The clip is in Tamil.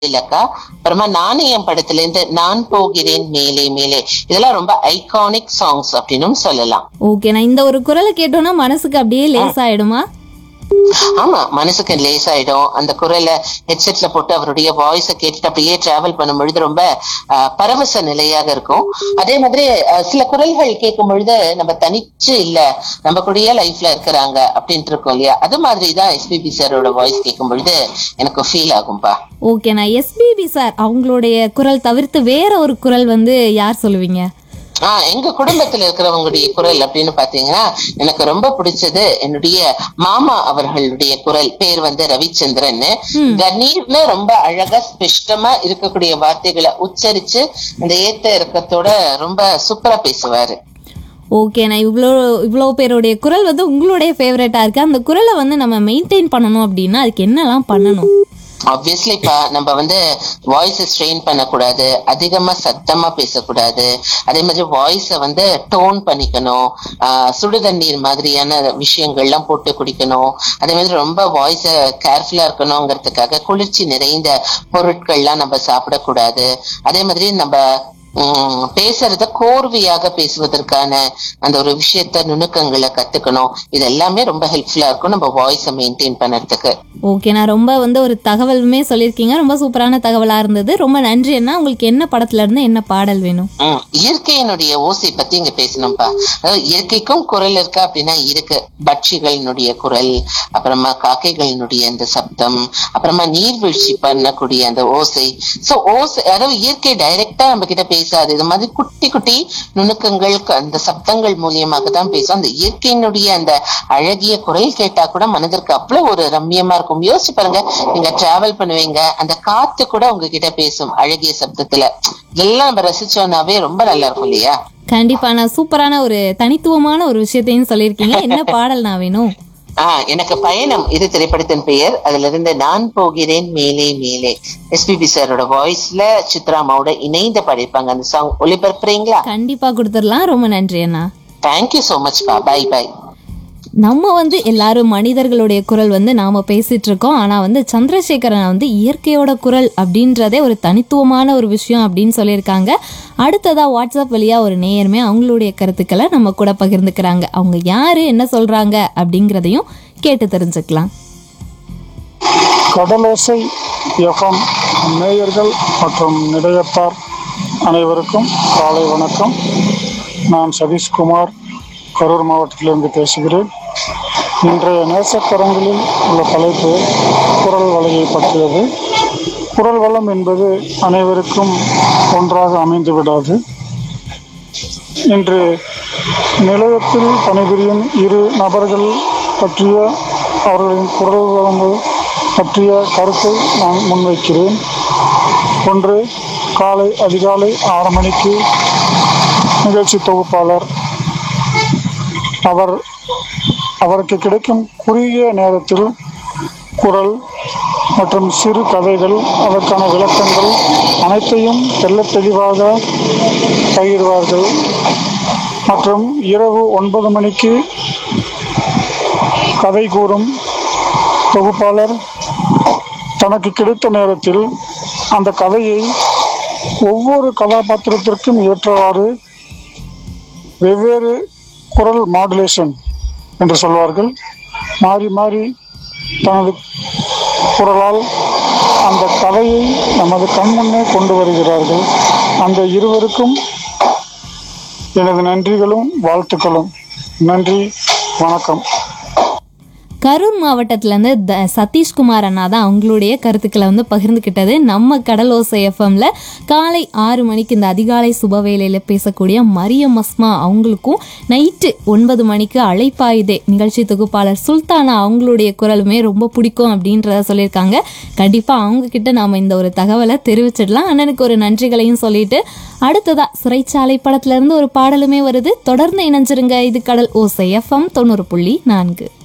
இல்லக்கா அப்புறமா நாணயம் படத்துல இருந்து நான் போகிறேன் மேலே மேலே இதெல்லாம் ரொம்ப ஐகானிக் சாங்ஸ் அப்படின்னும் சொல்லலாம் ஓகே நான் இந்த ஒரு குரலை கேட்டோன்னா மனசுக்கு அப்படியே லேஸ் ஆயிடுமா ஆமா மனசுக்கு லேஸ் ஆயிடும் அந்த குரலை ஹெட்செட்ல போட்டு அவருடைய வாய்ஸ கேட்டுட்டு அப்படியே டிராவல் பண்ணும் பொழுது ரொம்ப ஆஹ், பரவச நிலையாக இருக்கும் அதே மாதிரி ஆஹ், சில குரல்கள் கேட்கும் பொழுது நம்ம தனிச்சு இல்ல நம்ம கூடயே லைஃப்ல இருக்கிறாங்க அப்படின்ட்டு இருக்கோம் இல்லையா அது மாதிரிதான் எஸ்பிபி சாரோட வாய்ஸ் கேட்கும் பொழுது எனக்கு ஃபீல் ஆகும்பா ஓகே நான் எஸ்பிபி சார் அவங்களுடைய குரல் தவிர்த்து வேற ஒரு குரல் வந்து யார் சொல்லுவீங்க ஆஹ் எங்க குடும்பத்துல இருக்கிறவங்களுடைய குரல் அப்படின்னு பாத்தீங்கன்னா எனக்கு ரொம்ப பிடிச்சது என்னுடைய மாமா அவர்களுடைய குரல் பேர் வந்து ரவிச்சந்திரன் கணீர்னு ரொம்ப அழகா ஸ்பஷ்டமா இருக்கக்கூடிய வார்த்தைகளை உச்சரிச்சு அந்த ஏத்த இறக்கத்தோட ரொம்ப சூப்பரா பேசுவாரு ஓகே நான் இவ்வளோ இவ்வளோ பேருடைய குரல் வந்து உங்களுடைய ஃபேவரட்டாக இருக்குது அந்த குரலை வந்து நம்ம மெயின்டைன் பண்ணணும் அப்படின்னா அதுக்கு என்னெல்லாம் பண்ணணும் ஆப்வியஸ்லி இப்ப நம்ம வந்து வாய்ஸ் ஸ்ட்ரெயின் பண்ணக்கூடாது அதிகமா சத்தமா பேசக்கூடாது அதே மாதிரி வாய்ஸ வந்து டோன் பண்ணிக்கணும் ஆஹ் சுடுதண்ணீர் மாதிரியான விஷயங்கள்லாம் போட்டு குடிக்கணும் அதே மாதிரி ரொம்ப வாய்ஸ கேர்ஃபுல்லா இருக்கணுங்கிறதுக்காக குளிர்ச்சி நிறைந்த பொருட்கள்லாம் நம்ம சாப்பிடக்கூடாது அதே மாதிரி நம்ம உம் பேசுறத கோர்வையாக பேசுவதற்கான அந்த ஒரு விஷயத்த நுணுக்கங்களை கத்துக்கணும் இது எல்லாமே ரொம்ப ஹெல்ப்ஃபுல்லா இருக்கும் நம்ம வாய்ஸை மெயின்டைன் பண்ணறதுக்கு ஓகே நான் ரொம்ப வந்து ஒரு தகவலுமே சொல்லியிருக்கீங்க ரொம்ப சூப்பரான தகவலாக இருந்தது ரொம்ப நன்றி அண்ணா உங்களுக்கு என்ன படத்துல இருந்து என்ன பாடல் வேணும் ம், இயற்கையினுடைய ஓசை பத்தி இங்க பேசணும்ப்பா அதாவது இயற்கைக்கும் குரல் இருக்கா அப்படின்னா இருக்கு பட்சிகளினுடைய குரல் அப்புறமா காக்கைகளினுடைய அந்த சப்தம் அப்புறமா நீர்வீழ்ச்சி பண்ணக்கூடிய அந்த ஓசை சோ ஓசை அதாவது இயற்கை டைரக்டா நம்ம கிட்ட பேசாது இது மாதிரி குட்டி குட்டி நுணுக்கங்கள் க- அந்த சப்தங்கள் மூலியமாக தான் பேசும் அந்த இயற்கையினுடைய அந்த அழகிய குரல் கேட்டா கூட மனதிற்கு அவ்வளவு ஒரு ரம்மியமா இருக்கும் யோசிச்சு பாருங்க நீங்க டிராவல் பண்ணுவீங்க அந்த காத்து கூட உங்ககிட்ட பேசும் அழகிய சப்தத்துல இதெல்லாம் நம்ம ரசிச்சோம்னாவே ரொம்ப நல்லா இருக்கும் இல்லையா கண்டிப்பா நான் சூப்பரான ஒரு தனித்துவமான ஒரு விஷயத்தையும் சொல்லியிருக்கீங்க என்ன பாடல் நான் வேணும் ஆஹ் எனக்கு பயணம் இது திரைப்படத்தின் பெயர் அதுல இருந்து நான் போகிறேன் மேலே மேலே எஸ்பிபி சாரோட வாய்ஸ்ல சித்ராமாவோட இணைந்து பாடியிருப்பாங்க அந்த சாங் ஒளிபரப்புறீங்களா கண்டிப்பா கொடுத்துடலாம் ரொம்ப நன்றி அண்ணா தேங்க்யூ சோ மச் பா பை பை நம்ம வந்து எல்லாரும் மனிதர்களுடைய குரல் வந்து நாம பேசிட்டு இருக்கோம் ஆனா வந்து சந்திரசேகரன் வந்து இயற்கையோட குரல் அப்படின்றதே ஒரு தனித்துவமான ஒரு விஷயம் அப்படின்னு சொல்லியிருக்காங்க அடுத்ததா வாட்ஸ்அப் வழியா ஒரு நேயருமே அவங்களுடைய கருத்துக்களை நம்ம கூட பகிர்ந்துக்கிறாங்க அவங்க யாரு என்ன சொல்றாங்க அப்படிங்கிறதையும் கேட்டு தெரிஞ்சுக்கலாம் கடலோசை எஃப்எம் நேயர்கள் மற்றும் நிலையத்தார் அனைவருக்கும் காலை வணக்கம் நான் சதீஷ்குமார் கரூர் மாவட்டத்திலிருந்து பேசுகிறேன் இன்றைய நேசக்கரங்களில் உள்ள தலைப்பு குரல் வலையை பற்றியது குரல் வளம் என்பது அனைவருக்கும் ஒன்றாக அமைந்து விடாது இன்று நிலையத்தில் பணிபுரியும் இரு நபர்கள் பற்றிய அவர்களின் குரல் வளங்கள் பற்றிய கருத்தை நான் முன்வைக்கிறேன் ஒன்று காலை அதிகாலை ஆறு மணிக்கு நிகழ்ச்சி தொகுப்பாளர் அவர் அவருக்கு கிடைக்கும் குறுகிய நேரத்தில் குரல் மற்றும் சிறு கதைகள் அதற்கான விளக்கங்கள் அனைத்தையும் தெள்ளத் தெளிவாக பகிர்வார்கள் மற்றும் இரவு ஒன்பது மணிக்கு கதை கூறும் தொகுப்பாளர் தனக்கு கிடைத்த நேரத்தில் அந்த கதையை ஒவ்வொரு கதாபாத்திரத்திற்கும் ஏற்றவாறு வெவ்வேறு குரல் மாடுலேஷன் என்று சொல்வார்கள் மாறி மாறி தனது குரலால் அந்த கதையை நமது கண்முன்னே கொண்டு வருகிறார்கள் அந்த இருவருக்கும் எனது நன்றிகளும் வாழ்த்துக்களும் நன்றி வணக்கம் கரூர் மாவட்டத்திலேருந்து த சதீஷ்குமார் அண்ணா தான் அவங்களுடைய கருத்துக்களை வந்து பகிர்ந்துக்கிட்டது நம்ம கடல் ஓசை எஃப்எம்ல காலை ஆறு மணிக்கு இந்த அதிகாலை சுபவேளையில் பேசக்கூடிய மரியம் மஸ்மா அவங்களுக்கும் நைட்டு ஒன்பது மணிக்கு அழைப்பாயுதே நிகழ்ச்சி தொகுப்பாளர் சுல்தானா அவங்களுடைய குரலுமே ரொம்ப பிடிக்கும் அப்படின்றத சொல்லியிருக்காங்க கண்டிப்பாக அவங்க கிட்ட நாம இந்த ஒரு தகவலை தெரிவிச்சிடலாம் அண்ணனுக்கு ஒரு நன்றிகளையும் சொல்லிட்டு அடுத்ததா சிறைச்சாலை படத்துல இருந்து ஒரு பாடலுமே வருது தொடர்ந்து இணைஞ்சிருங்க இது கடல் ஓசை எஃப்எம் தொண்ணூறு புள்ளி நான்கு